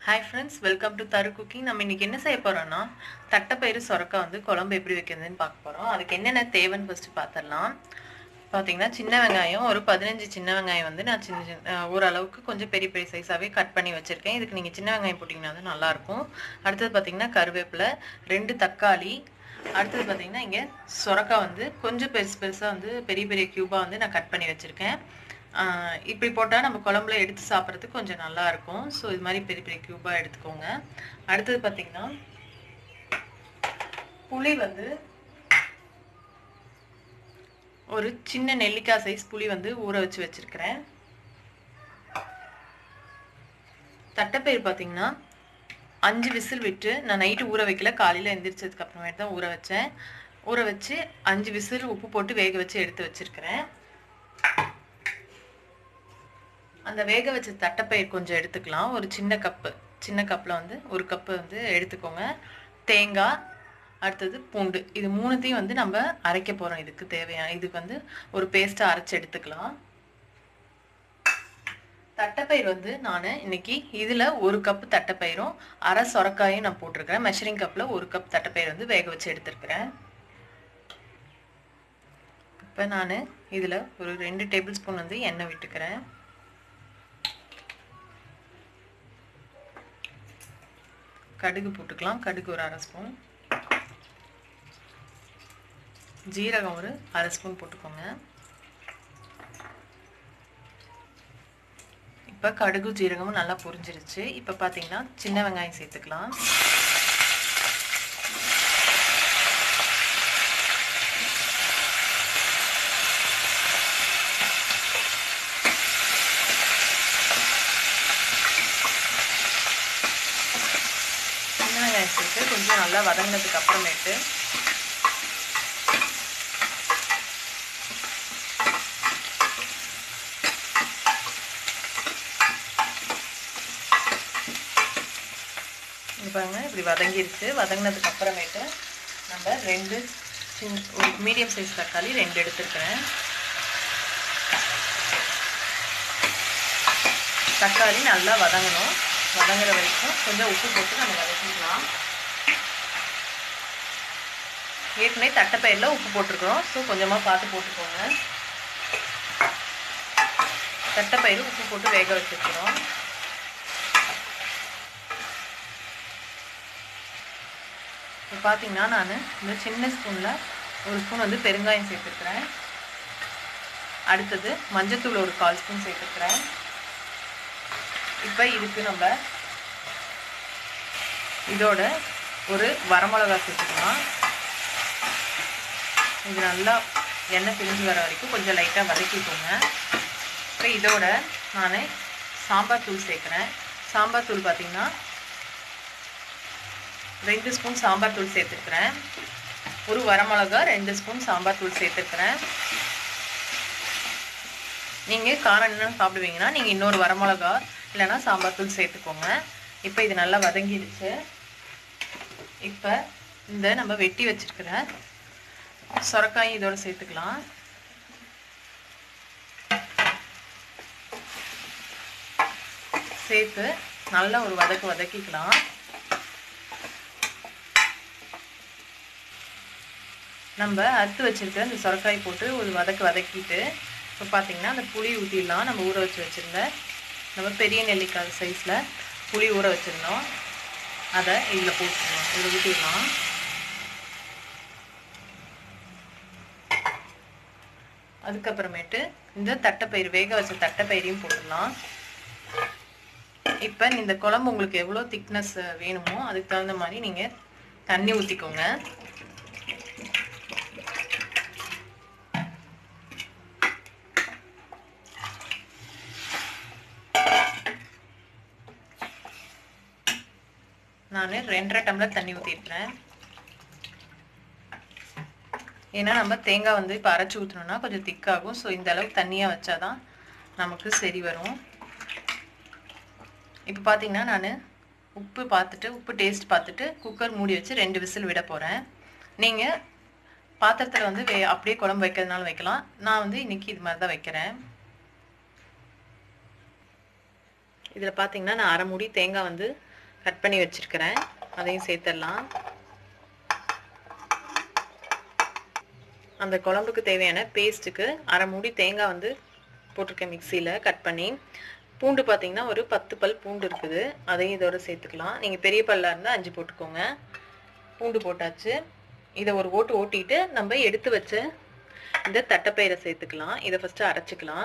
hi friends welcome to தரு cooking நம்ம இன்னைக்கு என்ன செய்ய போறோம்னா தட்டைப்பயிறு சொரக்காய் வந்து குழம்பு எப்படி வைக்கிறதுன்னு பார்க்க போறோம் அதுக்கு என்னென்ன தேவைன்னு ஃபர்ஸ்ட் பார்த்துடலாம் பார்த்தீங்கன்னா சின்ன வெங்காயம் ஒரு பதினஞ்சு சின்ன வெங்காயம் வந்து நான் சின்ன சின்ன அஹ், ஓரளவுக்கு கொஞ்சம் பெரிய பெரிய சைஸாகவே கட் பண்ணி வச்சுருக்கேன் இதுக்கு நீங்கள் சின்ன வெங்காயம் போட்டிங்கன்னா தான் நல்லாயிருக்கும் அடுத்தது பார்த்தீங்கன்னா கருவேப்பிலை ரெண்டு தக்காளி அடுத்தது பார்த்தீங்கன்னா இங்கே சொரக்காய் வந்து கொஞ்சம் பெருசு பெருசாக வந்து பெரிய பெரிய க்யூபாக வந்து நான் கட் பண்ணி வச்சுருக்கேன் ஆஹ் இப்படி போட்டால் நம்ம குழம்புல எடுத்து சாப்பிட்றதுக்கு கொஞ்சம் நல்லா இருக்கும் ஸோ இது மாதிரி பெரிய பெரிய க்யூபாக எடுத்துக்கோங்க அடுத்தது பார்த்தீங்கன்னா புளி வந்து ஒரு சின்ன நெல்லிக்காய் சைஸ் புளி வந்து ஊற வச்சு வச்சிருக்கிறேன் தட்டைப்பயிர் பார்த்தீங்கன்னா அஞ்சு விசில் விட்டு நான் நைட்டு ஊற வைக்கல காலையில் எந்திரிச்சதுக்கு அப்புறமேட்டு தான் ஊற வச்சேன் ஊற வச்சு அஞ்சு விசில் உப்பு போட்டு வேக வச்சு எடுத்து வச்சிருக்கிறேன் அந்த வேக வச்ச தட்டைப்பயிர் கொஞ்சம் எடுத்துக்கலாம் ஒரு சின்ன கப்பு சின்ன கப்பில் வந்து ஒரு கப்பு வந்து எடுத்துக்கோங்க தேங்காய் அடுத்தது பூண்டு இது மூணுத்தையும் வந்து நம்ம அரைக்க போகிறோம் இதுக்கு தேவையான இதுக்கு வந்து ஒரு பேஸ்ட்டை அரைச்சி எடுத்துக்கலாம் தட்டைப்பயிர் வந்து நான் இன்னைக்கு இதில் ஒரு கப்பு தட்டைப்பயிரும் அரை சொரக்காயும் நான் போட்டிருக்கிறேன் மெஷரிங் கப்பில் ஒரு கப் தட்டைப்பயிர் வந்து வேக வச்சு எடுத்துருக்கிறேன் இப்போ நான் இதில் ஒரு ரெண்டு டேபிள் ஸ்பூன் வந்து எண்ணெய் விட்டுக்கிறேன் கடுகு போட்டுக்கலாம் கடுகு ஒரு அரை ஸ்பூன் ஜீரகம் ஒரு அரை ஸ்பூன் போட்டுக்கோங்க இப்போ கடுகு ஜீரகமும் நல்லா பொரிஞ்சிருச்சு இப்போ பார்த்தீங்கன்னா சின்ன வெங்காயம் சேர்த்துக்கலாம் சின்ன வெங்காயம் சேர்த்து கொஞ்சம் நல்லா வதங்கினதுக்கு அப்புறமேட்டு இது பாருங்க இப்படி வதங்கிருச்சு வதங்கினதுக்கு அப்புறமேட்டு நம்ம ரெண்டு சின்ன ஒரு மீடியம் சைஸ் தக்காளி ரெண்டு எடுத்துருக்கிறேன் தக்காளி நல்லா வதங்கணும் வதங்குற வரைக்கும் கொஞ்சம் உப்பு போட்டு நம்ம வதக்கிக்கலாம் ஏற்கனவே தட்டைப்பயிரில் உப்பு போட்டிருக்கிறோம் ஸோ கொஞ்சமாக பார்த்து போட்டுக்கோங்க தட்டைப்பயிறு உப்பு போட்டு வேக வச்சுருக்கிறோம் இப்போ பார்த்தீங்கன்னா நான் இந்த சின்ன ஸ்பூனில் ஒரு ஸ்பூன் வந்து பெருங்காயம் சேர்த்துருக்குறேன் அடுத்தது மஞ்சத்தூள் ஒரு கால் ஸ்பூன் சேர்த்துக்கிறேன் இப்போ இதுக்கு நம்ம இதோட ஒரு வரமிளகா சேர்த்துக்கலாம் இது நல்லா எண்ணெய் பிரிஞ்சு வர வரைக்கும் கொஞ்சம் லைட்டாக வதக்கிக்கோங்க இப்போ இதோட நான் சாம்பார் தூள் சேர்க்குறேன் சாம்பார் தூள் பார்த்திங்கன்னா ரெண்டு ஸ்பூன் சாம்பார் தூள் சேர்த்துருக்குறேன் ஒரு வரமிளகா ரெண்டு ஸ்பூன் சாம்பார் தூள் சேர்த்துருக்குறேன் நீங்கள் காரம் என்ன சாப்பிடுவீங்கன்னா நீங்கள் இன்னொரு வரமிளகா இல்லைன்னா சாம்பார் தூள் சேர்த்துக்கோங்க இப்போ இது நல்லா வதங்கிடுச்சு இப்போ இந்த நம்ம வெட்டி வச்சிருக்கிற சொரக்காயும் இதோட சேர்த்துக்கலாம் சேர்த்து நல்லா ஒரு வதக்கு வதக்கிக்கலாம் நம்ம அறுத்து வச்சிருக்க இந்த சொரக்காய் போட்டு ஒரு வதக்கு வதக்கிட்டு இப்போ பார்த்தீங்கன்னா அந்த புளி ஊற்றிடலாம் நம்ம ஊற வச்சு வச்சுருந்த நம்ம பெரிய நெல்லிக்காய் சைஸில் புளி ஊற வச்சுருந்தோம் அதை இதில் போட்டுடலாம் இதில் ஊற்றிடலாம் அதுக்கப்புறமேட்டு இந்த தட்டைப்பயிறு வேக வச்ச தட்டைப்பயிரையும் போட்டுடலாம் இப்போ இந்த குழம்பு உங்களுக்கு எவ்வளோ திக்னஸ் வேணுமோ அதுக்கு தகுந்த மாதிரி நீங்கள் தண்ணி ஊற்றிக்கோங்க நான் ரெண்டரை டம்ளர் தண்ணி ஊற்றிருக்கிறேன் ஏன்னா நம்ம தேங்காய் வந்து இப்போ அரைச்சி ஊற்றணும்னா கொஞ்சம் திக்காகும் ஸோ இந்த அளவுக்கு தண்ணியாக வச்சாதான் நமக்கு சரி வரும் இப்போ பார்த்தீங்கன்னா நான் உப்பு பார்த்துட்டு உப்பு டேஸ்ட் பார்த்துட்டு குக்கர் மூடி வச்சு ரெண்டு விசில் விட போகிறேன் நீங்கள் பாத்திரத்தில் வந்து வே அப்படியே குழம்பு வைக்கிறதுனால வைக்கலாம் நான் வந்து இன்னைக்கு இது மாதிரி தான் வைக்கிறேன் இதில் பார்த்தீங்கன்னா நான் அரை மூடி தேங்காய் வந்து கட் பண்ணி வச்சிருக்கிறேன் அதையும் சேர்த்துடலாம் அந்த குழம்புக்கு தேவையான பேஸ்ட்டுக்கு அரை மூடி தேங்காய் வந்து போட்டிருக்கேன் மிக்சியில் கட் பண்ணி பூண்டு பார்த்தீங்கன்னா ஒரு பத்து பல் பூண்டு இருக்குது அதையும் இதோட சேர்த்துக்கலாம் நீங்கள் பெரிய பல்லாக இருந்தால் அஞ்சு போட்டுக்கோங்க பூண்டு போட்டாச்சு இதை ஒரு ஓட்டு ஓட்டிட்டு நம்ம எடுத்து வச்ச இந்த தட்டைப்பயிரை சேர்த்துக்கலாம் இதை ஃபஸ்ட்டு அரைச்சிக்கலாம்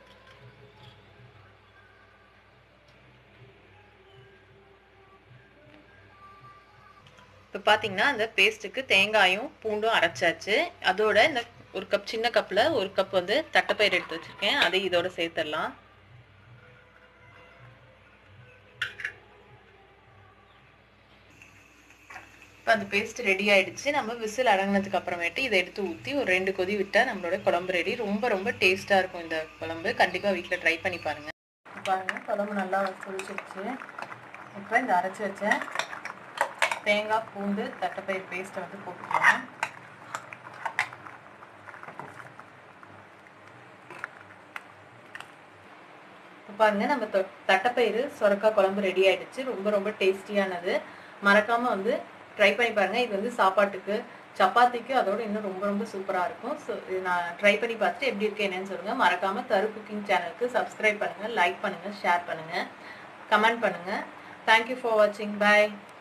இப்போ பார்த்தீங்கன்னா அந்த பேஸ்ட்டுக்கு தேங்காயும் பூண்டும் அரைச்சாச்சு அதோட இந்த ஒரு கப் சின்ன கப்பில் ஒரு கப் வந்து தட்டைப்பயிர் எடுத்து வச்சுருக்கேன் அதை இதோட சேர்த்துடலாம் இப்போ அந்த பேஸ்ட் ரெடி ஆயிடுச்சு நம்ம விசில் அடங்கினதுக்கு அப்புறமேட்டு இதை எடுத்து ஊற்றி ஒரு ரெண்டு கொதி விட்டால் நம்மளோட குழம்பு ரெடி ரொம்ப ரொம்ப டேஸ்ட்டாக இருக்கும் இந்த குழம்பு கண்டிப்பாக வீட்டில் ட்ரை பண்ணி பாருங்கள் பாருங்கள் குழம்பு நல்லா கொதிச்சிருச்சு இப்போ இந்த அரைச்சி வச்ச தேங்காய் பூண்டு தட்டைப்பயிர் பேஸ்ட்டை வந்து போட்டுக்கலாம் இப்போ பாருங்க நம்ம தொ- தட்டைப்பயிறு சொரக்காய் குழம்பு ரெடி ஆயிடுச்சு ரொம்ப ரொம்ப டேஸ்டியானது மறக்காம வந்து ட்ரை பண்ணி பாருங்க இது வந்து சாப்பாட்டுக்கு சப்பாத்திக்கு அதோட இன்னும் ரொம்ப ரொம்ப சூப்பரா இருக்கும் ஸோ இது நான் ட்ரை பண்ணி பார்த்துட்டு எப்படி இருக்கு என்னன்னு சொல்லுங்க மறக்காம தரு குக்கிங் சேனலுக்கு சப்ஸ்கிரைப் பண்ணுங்க லைக் பண்ணுங்க ஷேர் பண்ணுங்க கமெண்ட் பண்ணுங்க தேங்க்யூ ஃபார் வாட்சிங் பை